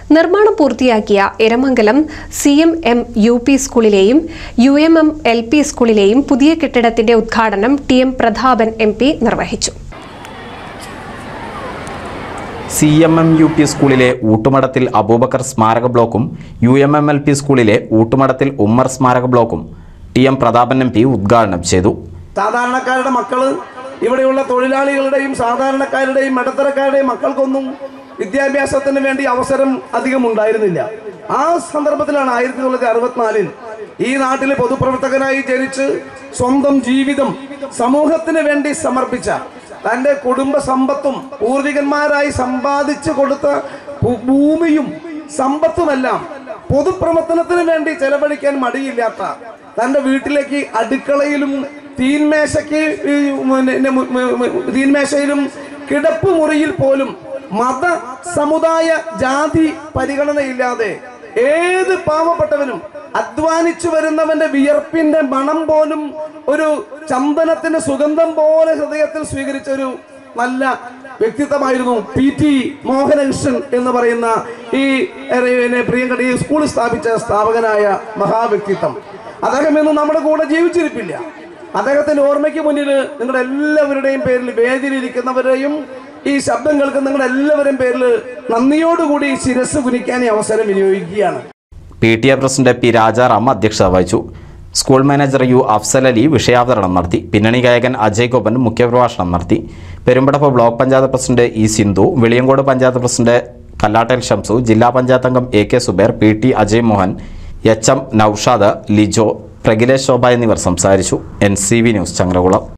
നിർമ്മാണം പൂർത്തിയാക്കിയ Eramangalam C M M U P സ്കൂളിലെയും U M M L P സ്കൂളിലെയും പുതിയ കെട്ടിടത്തിന്റെ ഉദ്ഘാടനം T M Prathapan M P നിർവഹിച്ചു C M M U P സ്കൂളിലെ ഊട്ടുമടത്തിൽ അബൂബക്കർ സ്മാരക ബ്ലോക്കും U M M L P സ്കൂളിലെ ഊട്ടുമടത്തിൽ ഉമ്മർ സ്മാരക ബ്ലോക്കും T M Prathapan M P ഉദ്ഘാടനം ചെയ്തു സാധാരണക്കാരുടെ മക്കള് ഇവിടെയുള്ള തൊഴിലാളികളുടെയും സാധാരണക്കാരുടെയും ഇടത്തരക്കാരുടെയും മക്കൾക്കൊന്നും വിദ്യാഭ്യാസത്തിന് വേണ്ടി അവസരം അധികം ഉണ്ടായിരുന്നില്ല ആ സന്ദർഭത്തിലാണ് ആയിരത്തി തൊള്ളായിരത്തി അറുപത്തിനാലിൽ ഈ നാട്ടിലെ പൊതുപ്രവർത്തകനായി ജനിച്ച് സ്വന്തം ജീവിതം സമൂഹത്തിന് വേണ്ടി സമർപ്പിച്ച തന്റെ കുടുംബ സമ്പത്തും പൂർവികന്മാരായി സമ്പാദിച്ചു കൊടുത്ത ഭൂ- ഭൂമിയും സമ്പത്തുമെല്ലാം പൊതുപ്രവർത്തനത്തിന് വേണ്ടി ചെലവഴിക്കാൻ മടിയില്ലാത്ത തന്റെ വീട്ടിലേക്ക് അടുക്കളയിലും തീന്മേശയ്ക്ക് ഈ പിന്നെ മു- മു- മു- തീന്മേശയിലും കിടപ്പ് മുറിയിൽ പോലും മത സമുദായ ജാതി പരിഗണനയില്ലാതെ ഏത് പാവപ്പെട്ടവനും അധ്വാനിച്ചു വരുന്നവന്റെ വിയർപ്പിന്റെ മണം പോലും ഒരു ചന്ദനത്തിന്റെ സുഗന്ധം പോലെ ഹൃദയത്തിൽ സ്വീകരിച്ച ഒരു നല്ല വ്യക്തിത്വമായിരുന്നു പി ടി മോഹനകൃഷ്ണൻ എന്ന് പറയുന്ന ഈ ഏ, പിന്നെ പ്രിയങ്കട ഈ സ്കൂൾ സ്ഥാപിച്ച സ്ഥാപകനായ മഹാവ്യക്തിത്വം അദ്ദേഹം ഇന്ന് നമ്മുടെ കൂടെ ജീവിച്ചിരിപ്പില്ല അദ്ദേഹത്തിന്റെ ഓർമ്മയ്ക്ക് മുന്നിൽ നിങ്ങളുടെ എല്ലാവരുടെയും പേരിൽ വേദിയിലിരിക്കുന്നവരെയും ഈ ശബ്ദം കേൾക്കുന്ന നിങ്ങളുടെ എല്ലാവരുടെയും പേരിൽ നന്ദിയോടുകൂടി ശിരസ് കുനിക്കാൻ ഈ അവസരം വിനിയോഗിക്കുകയാണ് P T A president P Rajaram അധ്യക്ഷത വഹിച്ചു school manager U Afsal Ali വിഷയാവതരണം നടത്തി പിന്നണി ഗായകൻ അജയ് ഗോപൻ മുഖ്യപ്രഭാഷണം നടത്തി Perumpadappu block panchayat president E Sindhu Veliyankode panchayat president Kallattal Shamsu ജില്ലാ പഞ്ചായത്ത് അംഗം A K Zubair P T Ajay Mohan H M Noushad Lijo Pragilesh Shobha എന്നിവർ സംസാരിച്ചു N C V news Changaramkulam